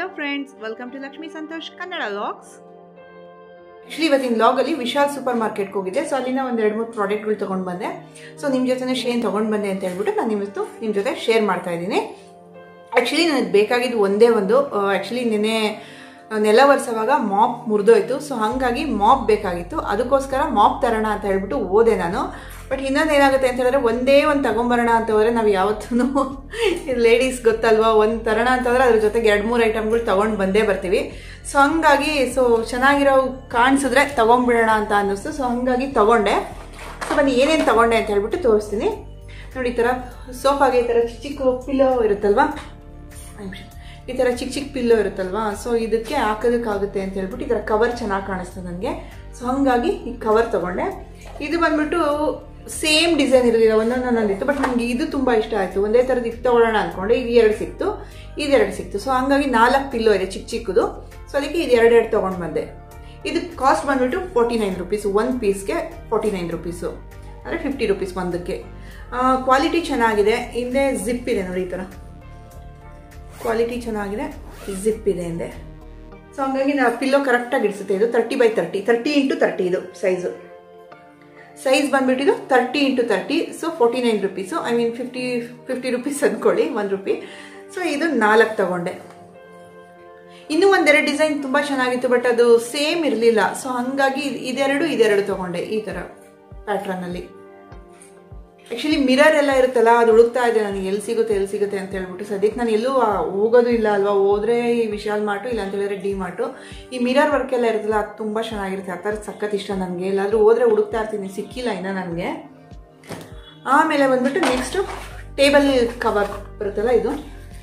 hello friends welcome to Lakshmi Santosh Kannada vlogs actually ಇವತ್ತಿನ ಲಾಗಲ್ಲಿ Vishal super ಮಾರ್ಕೆಟ್ಗೆ ಹೋಗಿದ್ದೆ ಸೊ ಅಲ್ಲಿಂದ ಒಂದು ಎರಡು ಮೂರು ಪ್ರಾಡಕ್ಟ್ಗಳು ತೊಗೊಂಡು ಬಂದೆ ಸೊ ನಿಮ್ಮ ಜೊತೆ ಶೇನ್ ತೊಗೊಂಡು ಬಂದೆ ಅಂತ ಹೇಳ್ಬಿಟ್ಟು ನಾನು ನಿಮ್ಮತ್ತು ನಿಮ್ಮ ಜೊತೆ ಶೇರ್ ಮಾಡ್ತಾ ಇದ್ದೀನಿ ಆ್ಯಕ್ಚುಲಿ ನನಗೆ ಬೇಕಾಗಿದ್ದು ಒಂದೇ ಒಂದು ಆ್ಯಕ್ಚುಲಿ ನಿನ್ನೆ ನೆಲ ಒರೆಸೋವಾಗ ಮಾಪ್ ಮುರಿದೋಯ್ತು ಸೊ ಹಾಗಾಗಿ ಮಾಪ್ ಬೇಕಾಗಿತ್ತು ಅದಕ್ಕೋಸ್ಕರ ಮಾಪ್ ತರೋಣ ಅಂತ ಹೇಳ್ಬಿಟ್ಟು ಓದೆ ನಾನು ಬಟ್ ಇನ್ನೊಂದು ಏನಾಗುತ್ತೆ ಅಂತ ಹೇಳಿದ್ರೆ ಒಂದೇ ಒಂದು ತಗೊಂಬರೋಣ ಅಂತ ಹೋದರೆ ನಾವು ಯಾವತ್ತೂ ಲೇಡೀಸ್ ಗೊತ್ತಲ್ವಾ ಒಂದು ತರೋಣ ಅಂತಂದ್ರೆ ಅದ್ರ ಜೊತೆಗೆ ಎರಡು ಮೂರು ಐಟಮ್ಗಳು ತೊಗೊಂಡು ಬಂದೇ ಬರ್ತೀವಿ ಸೊ ಹಂಗಾಗಿ ಸೊ ಚೆನ್ನಾಗಿರೋ ಕಾಣಿಸಿದ್ರೆ ತೊಗೊಂಡ್ಬಿಡೋಣ ಅಂತ ಅನ್ನಿಸ್ತು ಸೊ ಹಂಗಾಗಿ ತೊಗೊಂಡೆ ಸೊ ಬನ್ನಿ ಏನೇನು ತೊಗೊಂಡೆ ಅಂತ ಹೇಳ್ಬಿಟ್ಟು ತೋರಿಸ್ತೀನಿ ನೋಡಿ ಈ ಥರ ಸೋಫಾಗೆ ಈ ಥರ ಚಿಕ್ಕ ಚಿಕ್ಕ ಪಿಲ್ಲೋ ಇರುತ್ತಲ್ವಾ ನಿಮಿಷ ಈ ಥರ ಚಿಕ್ಕ ಚಿಕ್ಕ ಪಿಲ್ಲೋ ಇರುತ್ತಲ್ವಾ ಸೊ ಇದಕ್ಕೆ ಹಾಕೋದಕ್ಕಾಗುತ್ತೆ ಅಂತ ಹೇಳ್ಬಿಟ್ಟು ಈ ಥರ ಕವರ್ ಚೆನ್ನಾಗಿ ಕಾಣಿಸ್ತದೆ ನನಗೆ ಸೊ ಹಾಗಾಗಿ ಈ ಕವರ್ ತೊಗೊಂಡೆ ಇದು ಬಂದ್ಬಿಟ್ಟು ಸೇಮ್ ಡಿಸೈನ್ ಇರಲಿಲ್ಲ ಒಂದೊಂದೊಂದಿತ್ತು ಬಟ್ ನನಗೆ ಇದು ತುಂಬ ಇಷ್ಟ ಆಯಿತು ಒಂದೇ ಥರದ್ದು ಇದು ತೊಗೊಳ್ಳೋಣ ಅಂದ್ಕೊಂಡೆ ಇದು ಎರಡು ಸಿಕ್ತು ಇದೆರಡು ಸಿಕ್ತು ಸೊ ಹಂಗಾಗಿ ನಾಲ್ಕು ಪಿಲ್ಲೋ ಇದೆ ಚಿಕ್ಕ ಚಿಕ್ಕದು ಸೊ ಅದಕ್ಕೆ ಇದು ಎರಡೆರಡು ತೊಗೊಂಡು ಬಂದೆ ಇದು ಕಾಸ್ಟ್ ಬಂದ್ಬಿಟ್ಟು ಫೋರ್ಟಿ ನೈನ್ ರುಪೀಸು ಒಂದು ಪೀಸ್ಗೆ ಫೋರ್ಟಿ ನೈನ್ ರುಪೀಸು ಅಂದರೆ ಫಿಫ್ಟಿ ರುಪೀಸ್ ಒಂದಕ್ಕೆ ಕ್ವಾಲಿಟಿ ಚೆನ್ನಾಗಿದೆ ಹಿಂದೆ ಜಿಪ್ ಇದೆ ನೋಡಿ ಈ ಥರ ಕ್ವಾಲಿಟಿ ಚೆನ್ನಾಗಿದೆ ಜಿಪ್ ಇದೆ ಹಿಂದೆ ಸೊ ಹಂಗಾಗಿ ನಾವು ಪಿಲ್ಲೋ ಕರೆಕ್ಟಾಗಿ ಇಡಿಸುತ್ತೆ ಇದು thirty by thirty thirty into thirty ಇದು ಸೈಜು ಸೈಜ್ ಬಂದ್ಬಿಟ್ಟಿದ್ದು thirty into thirty so forty nine rupees I mean fifty fifty rupees ಅಂದ್ಕೊಳ್ಳಿ ಒಂದು ರುಪಿ ಸೊ ಇದು ನಾಲ್ಕು ತಗೊಂಡೆ ಇನ್ನೂ ಒಂದೆರಡು ಡಿಸೈನ್ ತುಂಬ ಚೆನ್ನಾಗಿತ್ತು ಬಟ್ ಅದು ಸೇಮ್ ಇರಲಿಲ್ಲ ಸೊ ಹಂಗಾಗಿ ಇದೆರಡು ಇದೆರಡು ತಗೊಂಡೆ ಈ ಥರ ಪ್ಯಾಟ್ರನ್ನಲ್ಲಿ ಆ್ಯಕ್ಚುಲಿ ಮಿರರ್ ಎಲ್ಲ ಇರುತ್ತಲ್ಲ ಅದು ಹುಡುಕ್ತಾ ಇದೆ ನನಗೆ ಎಲ್ಲಿ ಸಿಗುತ್ತೆ ಎಲ್ಲಿ ಸಿಗುತ್ತೆ ಅಂತ ಹೇಳ್ಬಿಟ್ಟು ಸದ್ಯಕ್ಕೆ ನಾನು ಎಲ್ಲೂ ಹೋಗೋದು ಇಲ್ಲ ಅಲ್ವಾ ಹೋದ್ರೆ ಈ ವಿಶಾಲ್ ಮಾರ್ಟು ಇಲ್ಲ ಅಂತ ಹೇಳಿದ್ರೆ ಡಿ ಮಾರ್ಟು ಈ ಮಿರರ್ ವರ್ಕ್ ಎಲ್ಲ ಇರುತ್ತಲ್ಲ ಅದು ತುಂಬ ಚೆನ್ನಾಗಿರುತ್ತೆ ಆ ಥರ ಸಖತ್ ಇಷ್ಟ ನನಗೆ ಎಲ್ಲಾದರೂ ಹೋದ್ರೆ ಹುಡುಕ್ತಾ ಇರ್ತೀನಿ ಸಿಕ್ಕಿಲ್ಲ ಇನ್ನೂ ನನಗೆ ಆಮೇಲೆ ಬಂದ್ಬಿಟ್ಟು ನೆಕ್ಸ್ಟು ಟೇಬಲ್ ಕವರ್ ಬರುತ್ತಲ್ಲ ಇದು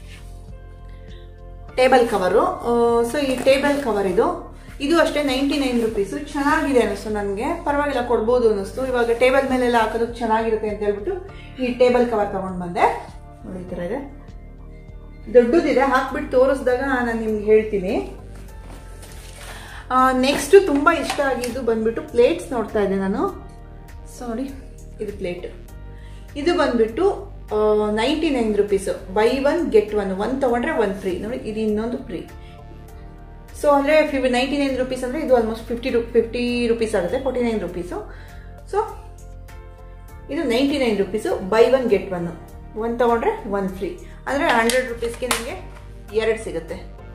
ಟೇಬಲ್ ಕವರು ಸೊ ಈ ಟೇಬಲ್ ಕವರ್ ಇದು ಇದು ಅಷ್ಟೇ ನೈಂಟಿ ನೈನ್ ರುಪೀಸು ಚೆನ್ನಾಗಿದೆ ಅನ್ನಿಸ್ತು ನನಗೆ ಪರವಾಗಿಲ್ಲ ಕೊಡ್ಬೋದು ಅನ್ನಿಸ್ತು ಇವಾಗ ಟೇಬಲ್ ಮೇಲೆಲ್ಲ ಹಾಕೋದಕ್ಕೆ ಚೆನ್ನಾಗಿರುತ್ತೆ ಅಂತ ಹೇಳ್ಬಿಟ್ಟು ಈ ಟೇಬಲ್ ಕವರ್ ತೊಗೊಂಡು ಬಂದೆ ನೋಡಿ ಈ ಥರ ಇದೆ ದೊಡ್ಡದಿದೆ ಹಾಕ್ಬಿಟ್ಟು ತೋರಿಸಿದಾಗ ನಾನು ನಿಮ್ಗೆ ಹೇಳ್ತೀನಿ ನೆಕ್ಸ್ಟು ತುಂಬ ಇಷ್ಟ ಆಗಿದ್ದು ಬಂದ್ಬಿಟ್ಟು ಪ್ಲೇಟ್ಸ್ ನೋಡ್ತಾ ಇದ್ದೆ ನಾನು ಸೊ ನೋಡಿ ಇದು ಪ್ಲೇಟ್ ಇದು ಬಂದ್ಬಿಟ್ಟು ninety nine rupees buy one get one one ತೊಗೊಂಡ್ರೆ ಒನ್ ಫ್ರೀ ನೋಡಿ ಇದು ಇನ್ನೊಂದು ಫ್ರೀ ಸೊ ಅಂದರೆ ಫಿಫ್ ನೈಂಟಿ ನೈನ್ ರುಪೀಸ್ ಅಂದರೆ ಇದು ಆಲ್ಮೋಸ್ಟ್ ಫಿಫ್ಟಿ ರು ಫಿಫ್ಟಿ ರುಪೀಸ್ ಆಗುತ್ತೆ ಫೋರ್ಟಿ ನೈನ್ ರುಪೀಸು ಸೊ ಇದು ninety nine rupees buy one get one one ತೊಗೊಂಡ್ರೆ ಒನ್ ಫ್ರೀ ಅಂದರೆ ಹಂಡ್ರೆಡ್ ರುಪೀಸ್ಗೆ ನಿಮಗೆ ಎರಡು ಸಿಗುತ್ತೆ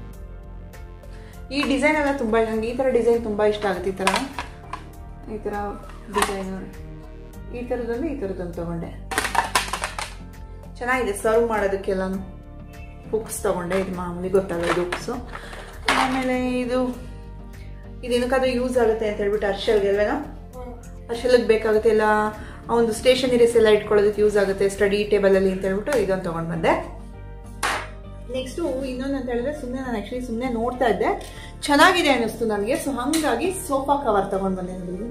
ಈ ಡಿಸೈನ್ ಎಲ್ಲ ತುಂಬ ನನಗೆ ಈ ಥರ ಡಿಸೈನ್ ತುಂಬ ಇಷ್ಟ ಆಗುತ್ತೆ ಈ ಥರ ಈ ಥರ ಡಿಸೈನ್ ಈ ಥರದೊಂದು ಈ ಥರದೊಂದು ತೊಗೊಂಡೆ ಚೆನ್ನಾಗಿದೆ ಸರ್ವ್ ಮಾಡೋದಕ್ಕೆಲ್ಲನೂ ಹುಕ್ಸ್ ತೊಗೊಂಡೆ ಇದು ಮಾಮೂಲಿ ಗೊತ್ತಾಗಲ್ಲ ಇದು ಹುಕ್ಸು ಆಮೇಲೆ ಇದು ಇದೇನಕ್ಕಾದ್ರೂ ಯೂಸ್ ಆಗುತ್ತೆ ಅಂತ ಹೇಳ್ಬಿಟ್ಟು ಅರ್ಶಲ್ಗೆಲ್ಲ ಅರ್ಶಲ್ಗೆ ಬೇಕಾಗುತ್ತೆ ಎಲ್ಲ ಒಂದು ಸ್ಟೇಷನರೀಸ್ ಎಲ್ಲ ಇಟ್ಕೊಳ್ಳೋದಕ್ಕೆ ಯೂಸ್ ಆಗುತ್ತೆ ಸ್ಟಡಿ ಟೇಬಲಲ್ಲಿ ಅಂತ ಹೇಳ್ಬಿಟ್ಟು ಇದೊಂದು ತೊಗೊಂಡು ಬಂದೆ ನೆಕ್ಸ್ಟು ಇನ್ನೊಂದು ಅಂತ ಹೇಳಿದ್ರೆ ಸುಮ್ಮನೆ ನಾನು ಆ್ಯಕ್ಚುಲಿ ಸುಮ್ಮನೆ ನೋಡ್ತಾ ಇದ್ದೆ ಚೆನ್ನಾಗಿದೆ ಅನ್ನಿಸ್ತು ನನಗೆ ಸೊ ಹಾಗಾಗಿ ಸೋಫಾ ಕವರ್ ತೊಗೊಂಡು ಬಂದೆ ನೋಡಿ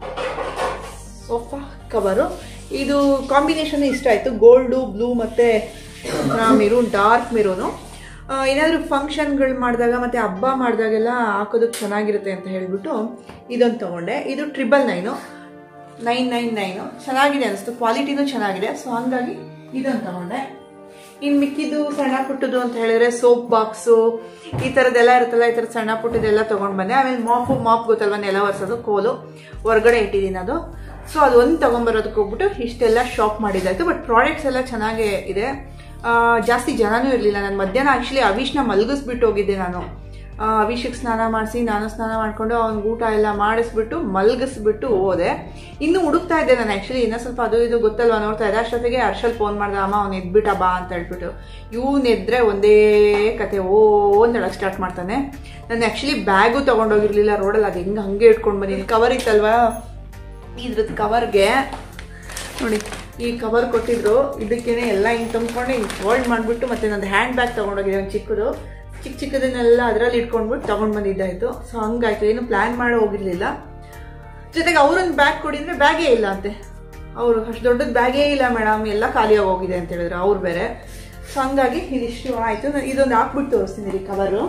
ಸೋಫಾ ಕವರು ಇದು ಕಾಂಬಿನೇಷನ್ ಇಷ್ಟ ಆಯಿತು ಗೋಲ್ಡು ಬ್ಲೂ ಮತ್ತು ಮೆರೂನ್ ಡಾರ್ಕ್ ಮೆರೂನು ಏನಾದರೂ ಫಂಕ್ಷನ್ಗಳು ಮಾಡಿದಾಗ ಮತ್ತು ಹಬ್ಬ ಮಾಡಿದಾಗೆಲ್ಲ ಹಾಕೋದಕ್ಕೆ ಚೆನ್ನಾಗಿರುತ್ತೆ ಅಂತ ಹೇಳಿಬಿಟ್ಟು ಇದೊಂದು ತೊಗೊಂಡೆ ಇದು triple nine nine nine nine ಚೆನ್ನಾಗಿದೆ ಅನಿಸ್ತು ಕ್ವಾಲಿಟಿನೂ ಚೆನ್ನಾಗಿದೆ ಸೊ ಹಂಗಾಗಿ ಇದೊಂದು ತೊಗೊಂಡೆ ಇನ್ನು ಮಿಕ್ಕಿದ್ದು ಸಣ್ಣ ಪುಟ್ಟದು ಅಂತ ಹೇಳಿದ್ರೆ ಸೋಪ್ ಬಾಕ್ಸು ಈ ಥರದ್ದೆಲ್ಲ ಇರುತ್ತಲ್ಲ ಈ ಥರ ಸಣ್ಣ ಪುಟ್ಟದೆಲ್ಲ ತೊಗೊಂಡು ಬಂದೆ ಆಮೇಲೆ ಮಾಪು ಮಾಪ್ ಗೊತ್ತಲ್ವ ನೆಲ ಒರೆಸೋದು ಕೋಲು ಹೊರಗಡೆ ಇಟ್ಟಿದ್ದೀನಿ ಅದು ಸೊ ಅದು ಒಂದು ತೊಗೊಂಬರೋದಕ್ಕೆ ಹೋಗ್ಬಿಟ್ಟು ಇಷ್ಟೆಲ್ಲ ಶಾಪ್ ಮಾಡಿದ್ದಾಯಿತು ಬಟ್ ಪ್ರಾಡಕ್ಟ್ಸ್ ಎಲ್ಲ ಚೆನ್ನಾಗೇ ಇದೆ ಜಾಸ್ತಿ ಜನನೂ ಇರಲಿಲ್ಲ ನಾನು ಮಧ್ಯಾಹ್ನ ಆ್ಯಕ್ಚುಲಿ ಅವಿಷ್ನ ಮಲಗಿಸ್ಬಿಟ್ಟು ಹೋಗಿದ್ದೆ ನಾನು ಅವಿಷಕ್ಕೆ ಸ್ನಾನ ಮಾಡಿಸಿ ನಾನು ಸ್ನಾನ ಮಾಡಿಕೊಂಡು ಅವ್ನಿಗೆ ಊಟ ಎಲ್ಲ ಮಾಡಿಸ್ಬಿಟ್ಟು ಮಲಗಿಸ್ಬಿಟ್ಟು ಹೋದೆ ಇನ್ನೂ ಹುಡುಕ್ತಾ ಇದ್ದೆ ನಾನು ಆ್ಯಕ್ಚುಲಿ ಇನ್ನೂ ಸ್ವಲ್ಪ ಅದು ಇದು ಗೊತ್ತಲ್ವ ನೋಡ್ತಾ ಇದ್ದೆ ಅಷ್ಟೊತ್ತಿಗೆ ಹರ್ಷಲ್ ಫೋನ್ ಮಾಡ್ದೆ ಅಮ್ಮ ಅವ್ನು ಎದ್ಬಿಟ್ಟ ಬಾ ಅಂತ ಹೇಳ್ಬಿಟ್ಟು ಇವನು ಎದ್ರೆ ಒಂದೇ ಕತೆ ಓ ಅಂತ ಹೇಳಕ್ಕೆ ಸ್ಟಾರ್ಟ್ ಮಾಡ್ತಾನೆ ನಾನು ಆ್ಯಕ್ಚುಲಿ ಬ್ಯಾಗು ತೊಗೊಂಡೋಗಿರ್ಲಿಲ್ಲ ರೋಡಲ್ಲಿ ಅದು ಹೆಂಗೆ ಹಂಗೆ ಇಟ್ಕೊಂಡು ಬಂದಿನಿ ಕವರ್ ಇತ್ತಲ್ವಾ ಇದ್ರದ್ದು ಕವರ್ಗೆ ನೋಡಿ ಈ ಕವರ್ ಕೊಟ್ಟಿದ್ರು ಇದಕ್ಕೇನೆ ಎಲ್ಲ ಹಿಂಗೆ ತುಂಬ್ಕೊಂಡು ಹಿಂಗೆ ಫೋಲ್ಡ್ ಮಾಡಿಬಿಟ್ಟು ಮತ್ತೆ ನಂದು ಹ್ಯಾಂಡ್ ಬ್ಯಾಗ್ ತೊಗೊಂಡೋಗಿದೆ ಒಂದು ಚಿಕ್ಕದು ಚಿಕ್ಕ ಚಿಕ್ಕದನ್ನೆಲ್ಲ ಅದರಲ್ಲಿ ಇಟ್ಕೊಂಡ್ಬಿಟ್ಟು ತೊಗೊಂಡು ಬಂದಿದ್ದಾಯಿತು ಸೊ ಹಂಗಾಯ್ತು ಏನು ಪ್ಲ್ಯಾನ್ ಮಾಡಿ ಹೋಗಿರಲಿಲ್ಲ ಜೊತೆಗೆ ಅವ್ರೊಂದು ಬ್ಯಾಗ್ ಕೊಡಿದ್ರೆ ಬ್ಯಾಗೇ ಇಲ್ಲ ಅಂತೆ ಅವರು ಅಷ್ಟು ದೊಡ್ಡದು ಬ್ಯಾಗೇ ಇಲ್ಲ ಮೇಡಮ್ ಎಲ್ಲ ಖಾಲಿಯಾಗಿ ಹೋಗಿದೆ ಅಂತ ಹೇಳಿದ್ರು ಅವ್ರು ಬೇರೆ ಸೊ ಹಂಗಾಗಿ ಇದಿಷ್ಟು ಆಯಿತು ಇದೊಂದು ಹಾಕ್ಬಿಟ್ಟು ತೋರಿಸ್ತೀನಿ ರೀ ಕವರು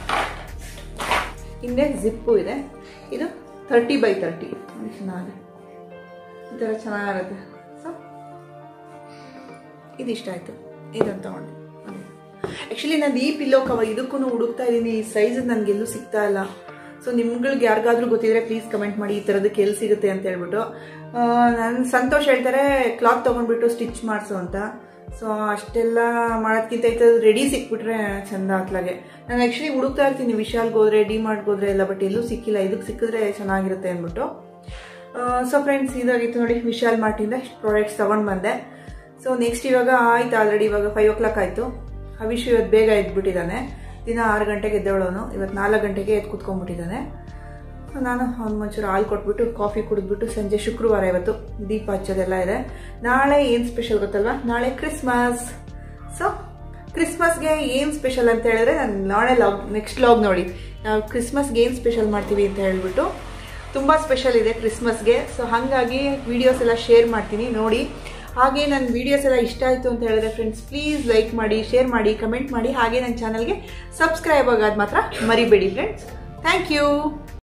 ಹಿಂದೆ ಜಿಪ್ಪು ಇದೆ ಇದು ತರ್ಟಿ ಬೈ ತರ್ಟಿ ಚೆನ್ನಾಗಿದೆ ಈ ಥರ ಚೆನ್ನಾಗಿರುತ್ತೆ ಸೊ ಇದಿಷ್ಟ ಆಯಿತು ಇದನ್ನು ತೊಗೊಂಡೆ ಆ್ಯಕ್ಚುಲಿ ನಾನು ಈ ಪಿಲ್ಲೋ ಕವರ್ ಇದಕ್ಕೂ ಹುಡುಕ್ತಾ ಇದ್ದೀನಿ ಈ ಸೈಜ್ ನನಗೆಲ್ಲೂ ಸಿಗ್ತಾ ಇಲ್ಲ ಸೊ ನಿಮ್ಗಳಿಗೆ ಯಾರಿಗಾದ್ರೂ ಗೊತ್ತಿದ್ರೆ ಪ್ಲೀಸ್ ಕಮೆಂಟ್ ಮಾಡಿ ಈ ಥರದಕ್ಕೆ ಎಲ್ಲಿ ಸಿಗುತ್ತೆ ಅಂತ ಹೇಳ್ಬಿಟ್ಟು ನಾನು ಸಂತೋಷ್ ಹೇಳ್ತಾರೆ ಕ್ಲಾತ್ ತೊಗೊಂಡ್ಬಿಟ್ಟು ಸ್ಟಿಚ್ ಮಾಡಿಸು ಅಂತ ಸೊ ಅಷ್ಟೆಲ್ಲ ಮಾಡೋದ್ಕಿಂತ ಇದು ರೆಡಿ ಸಿಕ್ಬಿಟ್ರೆ ಚಂದ ಅತ್ಲಾಗೆ ನಾನು ಆ್ಯಕ್ಚುಲಿ ಹುಡುಕ್ತಾ ಇರ್ತೀನಿ ವಿಶಾಲ್ಗೆ ಹೋದ್ರೆ ಡಿ ಮಾಡ್ಗೆ ಹೋದ್ರೆ ಎಲ್ಲ ಬಟ್ ಎಲ್ಲೂ ಸಿಕ್ಕಿಲ್ಲ ಇದಕ್ಕೆ ಸಿಕ್ಕಿದ್ರೆ ಚೆನ್ನಾಗಿರುತ್ತೆ ಅಂದ್ಬಿಟ್ಟು ಸೊ ಫ್ರೆಂಡ್ಸ್ ಇದಾಗಿತ್ತು ನೋಡಿ ವಿಶಾಲ್ ಮಾರ್ಟಿಂದ ಪ್ರಾಡಕ್ಟ್ಸ್ ತೊಗೊಂಡು ಬಂದೆ ಸೊ ನೆಕ್ಸ್ಟ್ ಇವಾಗ ಆಯ್ತು ಆಲ್ರೆಡಿ ಇವಾಗ ಫೈವ್ ಓ ಕ್ಲಾಕ್ ಆಯಿತು ಅವಿಶ್ ಇವತ್ತು ಬೇಗ ಎದ್ಬಿಟ್ಟಿದ್ದಾನೆ ದಿನ ಆರು ಗಂಟೆಗೆ ಎದ್ದೇಳೋನು ಇವತ್ತು ನಾಲ್ಕು ಗಂಟೆಗೆ ಎದ್ದು ಕೂತ್ಕೊಂಡ್ಬಿಟ್ಟಿದ್ದಾನೆ ಸೊ ನಾನು ಅವ್ನು ಒಂಚೂರು ಹಾಲು ಕೊಟ್ಬಿಟ್ಟು ಕಾಫಿ ಕುಡಿದ್ಬಿಟ್ಟು ಸಂಜೆ ಶುಕ್ರವಾರ ಇವತ್ತು ದೀಪ ಹಚ್ಚೋದೆಲ್ಲ ಇದೆ ನಾಳೆ ಏನು ಸ್ಪೆಷಲ್ ಗೊತ್ತಲ್ವಾ ನಾಳೆ ಕ್ರಿಸ್ಮಸ್ ಸೊ ಕ್ರಿಸ್ಮಸ್ಗೆ ಏನು ಸ್ಪೆಷಲ್ ಅಂತ ಹೇಳಿದ್ರೆ ನಾನು ನಾಳೆ ಲಾಗ್ ನೆಕ್ಸ್ಟ್ ಲಾಗ್ ನೋಡಿ ನಾವು ಕ್ರಿಸ್ಮಸ್ಗೆ ಏನು ಸ್ಪೆಷಲ್ ಮಾಡ್ತೀವಿ ಅಂತ ಹೇಳ್ಬಿಟ್ಟು ತುಂಬ ಸ್ಪೆಷಲ್ ಇದೆ ಕ್ರಿಸ್ಮಸ್ಗೆ ಸೊ ಹಾಗಾಗಿ ವೀಡಿಯೋಸ್ ಎಲ್ಲ ಶೇರ್ ಮಾಡ್ತೀನಿ ನೋಡಿ ಹಾಗೆ ನನ್ನ ವೀಡಿಯೋಸ್ ಎಲ್ಲ ಇಷ್ಟ ಆಯಿತು ಅಂತ ಹೇಳಿದ್ರೆ ಫ್ರೆಂಡ್ಸ್ ಪ್ಲೀಸ್ ಲೈಕ್ ಮಾಡಿ ಶೇರ್ ಮಾಡಿ ಕಮೆಂಟ್ ಮಾಡಿ ಹಾಗೆ ನನ್ನ ಚಾನಲ್ಗೆ ಸಬ್ಸ್ಕ್ರೈಬ್ ಆಗೋದು ಮಾತ್ರ ಮರಿಬೇಡಿ ಫ್ರೆಂಡ್ಸ್ ಥ್ಯಾಂಕ್ ಯು